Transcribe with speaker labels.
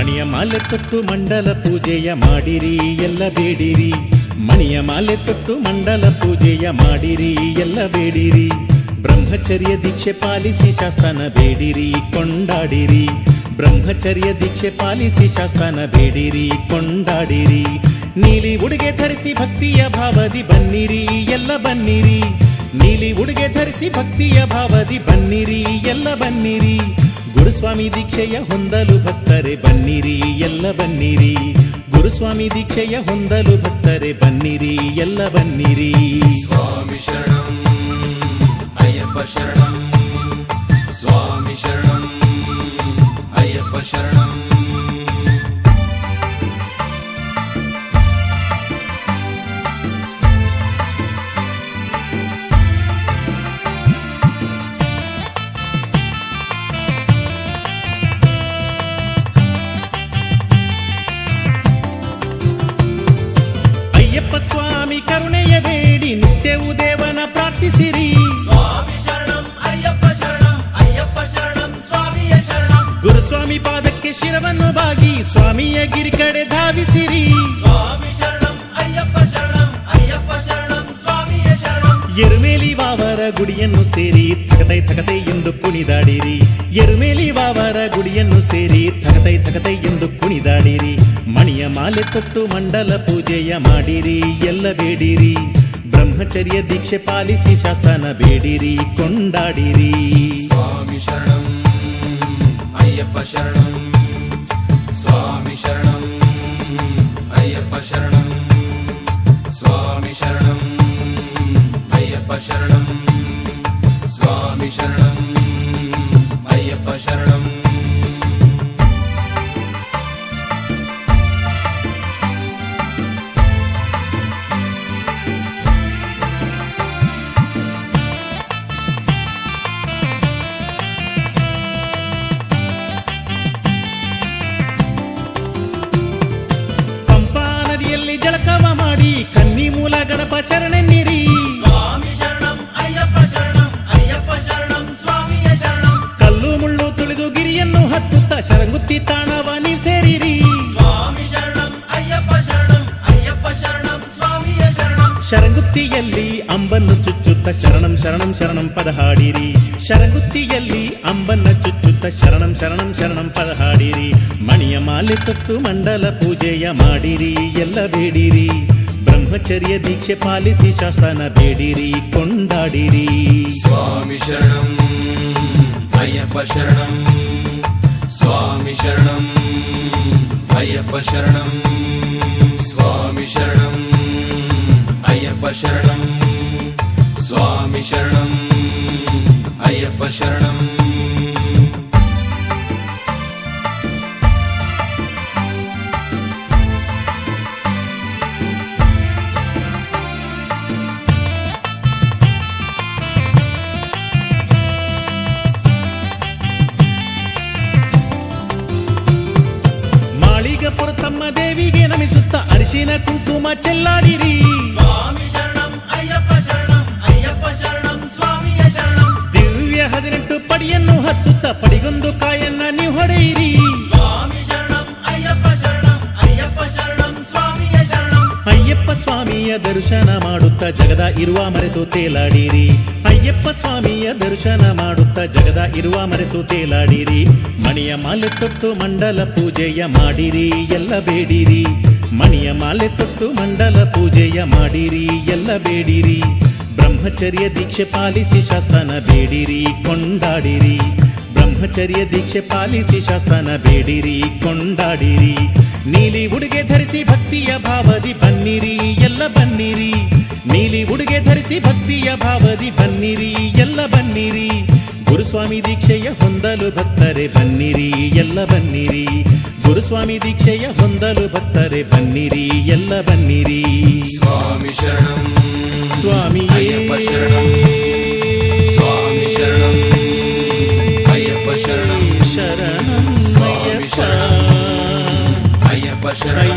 Speaker 1: ಮಣಿಯ ಮಾಲೆ ತೊಟ್ಟು ಮಂಡಲ ಪೂಜೆಯ ಮಾಡಿರಿ ಎಲ್ಲ ಬೇಡಿರಿ ಮಣಿಯ ಮಾಲೆ ತೊಟ್ಟು ಮಂಡಲ ಪೂಜೆಯ ಮಾಡಿರಿ ಎಲ್ಲ ಬೇಡಿರಿ ಬ್ರಹ್ಮಚರ್ಯ ದೀಕ್ಷೆ ಪಾಲಿಸಿ ಶಾಸ್ತಾನ ಬೇಡಿರಿ ಕೊಂಡಾಡಿರಿ ಬ್ರಹ್ಮಚರ್ಯ ದೀಕ್ಷೆ ಪಾಲಿಸಿ ಶಾಸ್ತಾನ ಬೇಡಿರಿ ಕೊಂಡಾಡಿರಿ ನೀಲಿ ಉಡುಗೆ ಧರಿಸಿ ಭಕ್ತಿಯ ಭಾವದಿ ಬನ್ನಿರಿ ಎಲ್ಲ ಬನ್ನಿರಿ ನೀಲಿ ಉಡುಗೆ ಧರಿಸಿ ಭಕ್ತಿಯ ಭಾವದಿ ಬನ್ನಿರಿ ಎಲ್ಲ ಬನ್ನಿರಿ ಗುರುಸ್ವಾಮಿ ದೀಕ್ಷೆಯ ಹೊಂದಲು ಭಕ್ತರೆ ಬನ್ನಿರಿ ಎಲ್ಲ ಬನ್ನಿರಿ ಗುರುಸ್ವಾಮಿ ದೀಕ್ಷೆಯ ಹೊಂದಲು ಭಕ್ತರೆ ಬನ್ನಿರಿ ಎಲ್ಲ ಬನ್ನಿರಿ
Speaker 2: स्वामि शरणम् अय्यप्प शरणम् स्वामि शरणम् अय्यप्प शरणम्
Speaker 1: ಅಯ್ಯಪ್ಪ ಸ್ವಾಮಿ ಕರುಣೆಯ ಬೇಡಿ ನಿತ್ಯವೂ ದೇವನ ಪ್ರಾರ್ಥಿಸಿರಿ
Speaker 2: स्वामि शरणम् अय्यप्प शरणम् अय्यप्प शरणम् स्वामिय शरणम्
Speaker 1: ಗುರುಸ್ವಾಮಿ ಪಾದಕ್ಕೆ ಶಿರವನ್ನು ಬಾಗಿ ಸ್ವಾಮಿಯ ಗಿರಿ ಕಡೆ ಧಾವಿಸಿರಿ
Speaker 2: स्वामि शरणम् अय्यप्प शरणम् अय्यप्प शरणम् स्वामिय शरणम्
Speaker 1: ಎರುಮೇಲಿ ವಾವರ ಗುಡಿಯನ್ನು ಸೇರಿ ಥಕತೈ ಥಕತೈ ಎಂದು ಕುಣಿದಾಡಿರಿ ಎರುಮೇಲಿ ವಾವರ ಗುಡಿಯನ್ನು ಸೇರಿ ಥಕತೈ ಥಕತೈ ಎಂದು ಕುಣಿದಾಡಿರಿ ಮಣಿಯ ಮಾಲೆ ತೊಟ್ಟು ಮಂಡಲ ಪೂಜೆಯ ಮಾಡಿರಿ ಎಲ್ಲ ಬೇಡಿರಿ ಬ್ರಹ್ಮಚರ್ಯ ದೀಕ್ಷೆ ಪಾಲಿಸಿ ಶಾಸ್ತಾನ ಬೇಡಿರಿ ಕೊಂಡಾಡಿರಿ
Speaker 2: स्वामि शरणम् अय्यप्प शरणम् स्वामि शरणम् अय्यप्प शरणम् स्वामि शरणम् अय्यप्प शरणम् स्वामि शरणम् अय्यप्प शरणम्
Speaker 1: ಪಂಪಾ ನದಿಯಲ್ಲಿ ಜಳಕವ ಮಾಡಿ ಕನ್ನಿ ಮೂಲ ಗಣಪ ಶರಣೆನ್ನಿರಿ
Speaker 2: स्वामि शरणम् अय्यप्प शरणम् अय्यप्प शरणम् स्वामिय शरणम्
Speaker 1: ಕಲ್ಲು ಮುಳ್ಳು ತುಳಿದು ಗಿರಿಯನ್ನು ಹತ್ತುತ್ತ ಶರಂಗುತ್ತಿ ತಾಣವ ನೀವು ಸೇರಿರಿ
Speaker 2: स्वामि शरणम् अय्यप्प शरणम् अय्यप्प शरणम् स्वामिय शरणम्
Speaker 1: ಶರಂಗುತ್ತಿಯಲ್ಲಿ ಅಂಬನ್ನು ಚುಚ್ಚುತ್ತ ಶರಣಂ ಶರಣಂ ಶರಣಂ ಪದ ಹಾಡಿರಿ ಶರಂಗುತ್ತಿಯಲ್ಲಿ ಅಂಬನ್ನ ಚುಚ್ಚುತ್ತ ಶರಣಂ ಶರಣಂ ಶರಣಂ ಪದ ಹಾಡಿರಿ ಮಣಿಯ ಮಾಲೆ ತೊಟ್ಟು ಮಂಡಲ ಪೂಜೆಯ ಮಾಡಿರಿ ಎಲ್ಲ ಬೇಡಿರಿ ಬ್ರಹ್ಮಚರ್ಯ ದೀಕ್ಷೆ ಪಾಲಿಸಿ ಶಾಸ್ತಾನ ಬೇಡಿರಿ ಕೊಂಡಾಡಿರಿ
Speaker 2: स्वामि शरणम् अय्यप्प शरणम् स्वामि शरणम् अय्यप्प शरणम् स्वामि शरणम् अय्यप्प शरणम् स्वामि शरणम् अय्यप्प शरणम्
Speaker 1: ಮಾಳಿಗಪುರ ತಮ್ಮ ದೇವಿಗೆ ನಮಿಸುತ್ತ ಅರಿಶಿನ ಕುಂಕುಮ ಚೆಲ್ಲಾಡಿರಿ
Speaker 2: स्वामि शरणम् अय्यप्प शरणम् अय्यप्प शरणम् स्वामिय शरणम्
Speaker 1: ದಿವ್ಯ ಹದಿನೆಂಟು ಪಡಿಯನ್ನು ಹತ್ತುತ್ತ ಪಡಿಗೊಂದು ಕಾಯನ್ನ ನೀವು ಹೊಡೆಯಿರಿ
Speaker 2: स्वामि शरणम् अय्यप्प शरणम् अय्यप्प शरणम् स्वामिय शरणम्
Speaker 1: ಅಯ್ಯಪ್ಪ ಸ್ವಾಮಿಯ ದರ್ಶನ ಮಾಡುತ್ತ ಜಗದ ಇರುವ ಮರೆತು ತೇಲಾಡಿರಿ ಅಯ್ಯಪ್ಪ ಸ್ವಾಮಿಯ ದರ್ಶನ ಮಾಡುತ್ತ ಜಗದ ಇರುವ ಮರೆತು ತೇಲಾಡಿರಿ ಮಣಿಯ ಮಾಲೆ ತೊಟ್ಟು ಮಂಡಲ ಪೂಜೆಯ ಮಾಡಿರಿ ಎಲ್ಲ ಬೇಡಿರಿ ಮಣಿಯ ಮಾಲೆ ತೊಟ್ಟು ಮಂಡಲ ಪೂಜೆಯ ಮಾಡಿರಿ ಎಲ್ಲ ಬೇಡಿರಿ ಬ್ರಹ್ಮಚರ್ಯ ದೀಕ್ಷೆ ಪಾಲಿಸಿ ಶಾಸ್ತಾನ ಬೇಡಿರಿ ಕೊಂಡಾಡಿರಿ ಬ್ರಹ್ಮಚರ್ಯ ದೀಕ್ಷೆ ಪಾಲಿಸಿ ಶಾಸ್ತಾನ ಬೇಡಿರಿ ಕೊಂಡಾಡಿರಿ ನೀಲಿ ಉಡುಗೆ ಧರಿಸಿ ಭಕ್ತಿಯ ಭಾವದಿ ಬನ್ನಿರಿ ಎಲ್ಲ ಬನ್ನಿರಿ ನೀಲಿ ಉಡುಗೆ ಧರಿಸಿ ಭಕ್ತಿಯ ಭಾವದಿ ಬನ್ನಿರಿ ಎಲ್ಲ ಬನ್ನಿರಿ ಗುರುಸ್ವಾಮಿ ದೀಕ್ಷೆಯ ಹೊಂದಲು ಭಕ್ತರೆ ಬನ್ನಿರಿ ಎಲ್ಲ ಬನ್ನಿರಿ ಗುರುಸ್ವಾಮಿ ದೀಕ್ಷೆಯ ಹೊಂದಲು ಭಕ್ತರೆ ಬನ್ನಿರಿ ಎಲ್ಲ ಬನ್ನಿರಿ
Speaker 2: स्वामि शरणम्
Speaker 1: ಸ್ವಾಮಿಯೇ
Speaker 2: अय्यप्प शरणम् स्वामि शरणम् अय्यप्प शरणम्
Speaker 1: ಶರಣಂ
Speaker 2: स्वामि
Speaker 1: ಅಯ್ಯಪ್ಪ.
Speaker 2: शरणम् अय्यप्प शरणम्